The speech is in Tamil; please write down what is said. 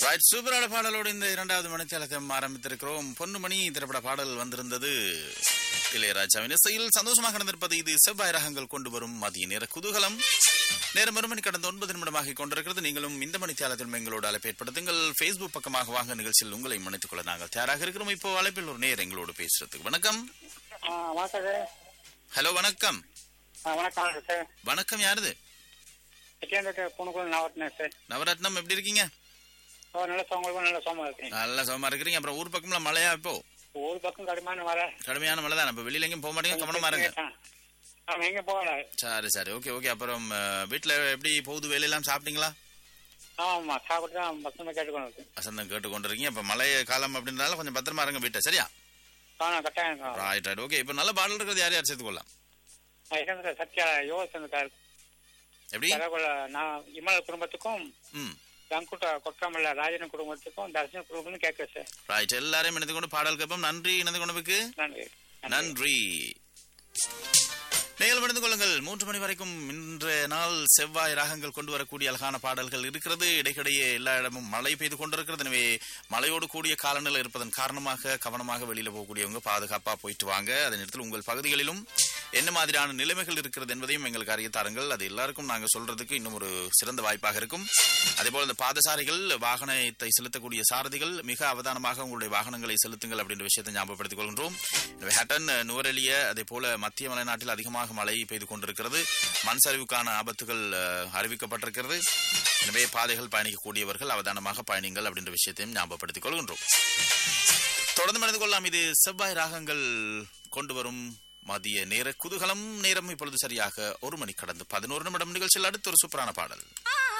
ரைட் சூப்பரான பாடலோடு இந்த இரண்டாவது மணித்தேலக்கம் ஆரம்பித்திருக்கிறோம் பொன்னுமணி திரைப்பட பாடல் வந்திருந்தது இளையராஜாவின் இசையில் சந்தோஷமாக நடந்திருப்பது இது செவ்வாய் ரகங்கள் கொண்டு வரும் மதிய நேர குதூகலம் நேரம் ஒரு மணி கடந்த ஒன்பது நிமிடமாக கொண்டிருக்கிறது நீங்களும் இந்த மணித்தியாலத்தில் எங்களோடு அழைப்பு ஏற்படுத்துங்கள் ஃபேஸ்புக் பக்கமாக வாங்க நிகழ்ச்சியில் உங்களை மன்னித்துக் கொள்ள நாங்கள் தயாராக இருக்கிறோம் இப்போ அழைப்பில் ஒரு நேர் எங்களோடு பேசுறதுக்கு வணக்கம் ஆ, வணக்கம் சார் ஹலோ வணக்கம் ஆ, வணக்கம் சார் வணக்கம் யாருது செகண்ட் பொண்ணுக்குள்ள நான் வரட்டேன் சார் நவரத்னம் எப்படி இருக்கீங்க ஓ நல்ல சோங்களுக்கும் நல்ல சோமா இருக்கேன் நல்ல சுகமா இருக்கிறீங்க அப்புறம் ஊர் பக்கம்ல மழையா இப்போ ஒரு பக்கம் கடுமையான வர கடுமையான மழை தான் இப்ப வெளியில எங்கேயும் போக மாட்டீங்க கவனமா இருங்க அவன் எங்க போகல சரி சரி ஓகே ஓகே அப்புறம் அஹ், வீட்ல எப்படி போகுது வேலையெல்லாம் சாப்பிட்டீங்களா ஆமா சாப்பிட்டு தான் பசங்க கேட்டுக்கொண்டு இருக்கு வசந்தம் கேட்டு கொண்டிருக்கீங்க அப்ப மழை காலம் அப்படின்றதால கொஞ்சம் பத்திரமா இருங்க வீட்டை சரியா ஆனா கட்டாயம் இருக்கும். ரைட் ரைட் ஓகே இப்போ நல்ல பாடல் இருக்கிறது யார் யார் சேர்த்துக்கொள்ளலாம் ஆ, இறந்துட்ட சத்யா யோகசந்தக்கார் எப்படி கரகுல நான் இமல் குடும்பத்துக்கும் ம் கங்குட்ட கொட்டாமல்ல ராஜன் குடும்பத்துக்கும் தர்ஷன் குடும்பத்துக்கும் கேட்குறேன் சார் ரைட் எல்லாரையும் இணைந்து கொண்டு பாடல் கேட்போம் நன்றி இணைந்து கொண்டதுக்கு நன்றி நன்றி நீங்கள் இணைந்து கொள்ளுங்கள் மூன்று மணி வரைக்கும் இன்றைய நாள் செவ்வாய் ராகங்கள் கொண்டு வரக்கூடிய அழகான பாடல்கள் இருக்கிறது இடைக்கிடையே எல்லா இடமும் மழை பெய்து கொண்டிருக்கிறது எனவே மழையோடு கூடிய காலநிலை இருப்பதன் காரணமாக கவனமாக வெளியில போகக்கூடியவங்க பாதுகாப்பா போயிட்டு வாங்க அதே நேரத்தில் உங்கள் பகுதிகளிலும் என்ன மாதிரியான நிலைமைகள் இருக்கிறது என்பதையும் எங்களுக்கு அறிய தாருங்கள் அது எல்லாருக்கும் நாங்க சொல்றதுக்கு இன்னும் ஒரு சிறந்த வாய்ப்பாக இருக்கும் அதேபோல் இந்த பாதசாரிகள் வாகனத்தை செலுத்தக்கூடிய சாரதிகள் மிக அவதானமாக உங்களுடைய வாகனங்களை செலுத்துங்கள் அப்படின்ற விஷயத்தை ஞாபகப்படுத்திக் கொள்கின்றோம் எனவே ஹட்டன் நுவரெலிய அதே போல மத்திய மலைநாட்டில் அதிகமாக மழை பெய்து கொண்டிருக்கிறது மண் சரிவுக்கான ஆபத்துகள் அஹ், அறிவிக்கப்பட்டிருக்கிறது எனவே பாதைகள் பயணிக்கக்கூடியவர்கள் அவதானமாக பயணிங்கள் அப்படின்ற விஷயத்தையும் ஞாபகப்படுத்திக் கொள்கின்றோம் தொடர்ந்து மனித கொள்ளலாம் இது செவ்வாய் ராகங்கள் கொண்டு வரும் மதிய நேர குதூகலம் நேரம் இப்பொழுது சரியாக ஒரு மணி கடந்து பதினோரு நிமிடம் நிகழ்ச்சியில் அடுத்த ஒரு சூப்பரான பாடல் ஆ